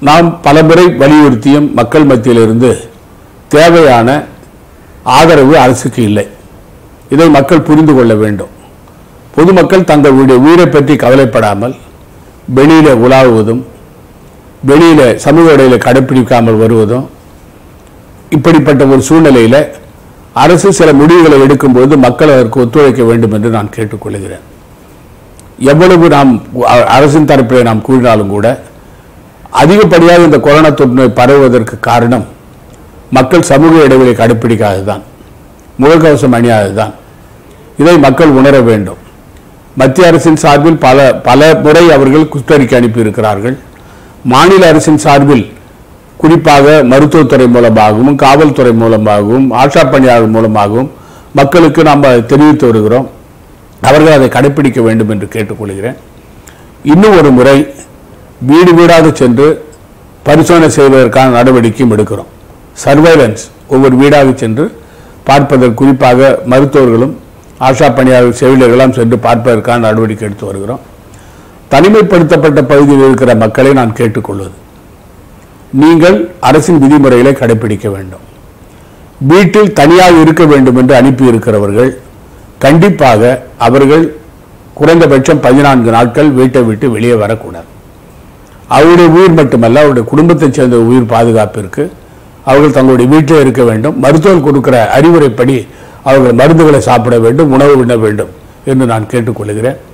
நாம் பலமுறை வலியுறுத்தியும் மக்கள் மத்தியிலிருந்து தேவையான ஆதரவு அரசுக்கு இல்லை இதை மக்கள் புரிந்து கொள்ள வேண்டும் பொதுமக்கள் தங்களுடைய உயிரை பற்றி கவலைப்படாமல் வெளியில உலாவுவதும் வெளியில சமூக இடையில கடைப்பிடிக்காமல் வருவதும் இப்படிப்பட்ட ஒரு சூழ்நிலையில அரசு சில முடிவுகளை எடுக்கும்போது மக்கள் அதற்கு ஒத்துழைக்க வேண்டும் என்று நான் கேட்டுக்கொள்கிறேன் எவ்வளவு நாம் அ- அரசின் தரப்பிலே நாம் கூறினாலும் கூட அதிகப்படியாக இந்த கொரோனா தொற்று நோய் பரவுவதற்கு காரணம் மக்கள் சமூக இடைவெளி கடைப்பிடிக்காததுதான் முகக்கவசம் அணியாததுதான் இதை மக்கள் உணர வேண்டும் மத்திய அரசின் சார்பில் பல பல முறை அவர்கள் குற்றறிக்கை அனுப்பியிருக்கிறார்கள் மாநில அரசின் சார்பில் குறிப்பாக மருத்துவத்துறை மூலமாகவும் காவல்துறை மூலமாகவும் ஆஷா பணியாளர் மூலமாகவும் மக்களுக்கு நாம் அதை தெரிவித்து வருகிறோம் அவர்கள் அதை கடைப்பிடிக்க வேண்டும் என்று கேட்டுக்கொள்கிறேன் இன்னும் ஒரு முறை வீடு வீடாக சென்று பரிசோதனை செய்வதற்கான நடவடிக்கையும் எடுக்கிறோம் சர்வைலன்ஸ் ஒவ்வொரு வீடாக சென்று பார்ப்பதற்கு குறிப்பாக மருத்துவர்களும் ஆஷா பணியாளர் செவிலியர்களாம் சென்று பார்ப்பதற்கான நடவடிக்கை எடுத்து வருகிறோம் தனிமைப்படுத்தப்பட்ட பகுதியில் இருக்கிற மக்களை நான் கேட்டுக்கொள்வது நீங்கள் அரசின் விதிமுறைகளை கடைபிடிக்க வேண்டும் வீட்டில் தனியாக இருக்க வேண்டும் என்று அனுப்பி இருக்கிறவர்கள் கண்டிப்பாக அவர்கள் குறைந்தபட்சம் பதினான்கு நாட்கள் வீட்டை விட்டு வெளியே வரக்கூடாது அவருடைய உயிர் மட்டுமல்ல அவருடைய குடும்பத்தைச் சேர்ந்த உயிர் பாதுகாப்பிற்கு அவர்கள் தங்களுடைய வீட்டிலே இருக்க வேண்டும் மருத்துவர் கொடுக்கிற அறிவுரைப்படி அவர்கள் மருந்துகளை சாப்பிட வேண்டும் உணவு உண்ண வேண்டும் என்று நான் கேட்டுக்கொள்கிறேன்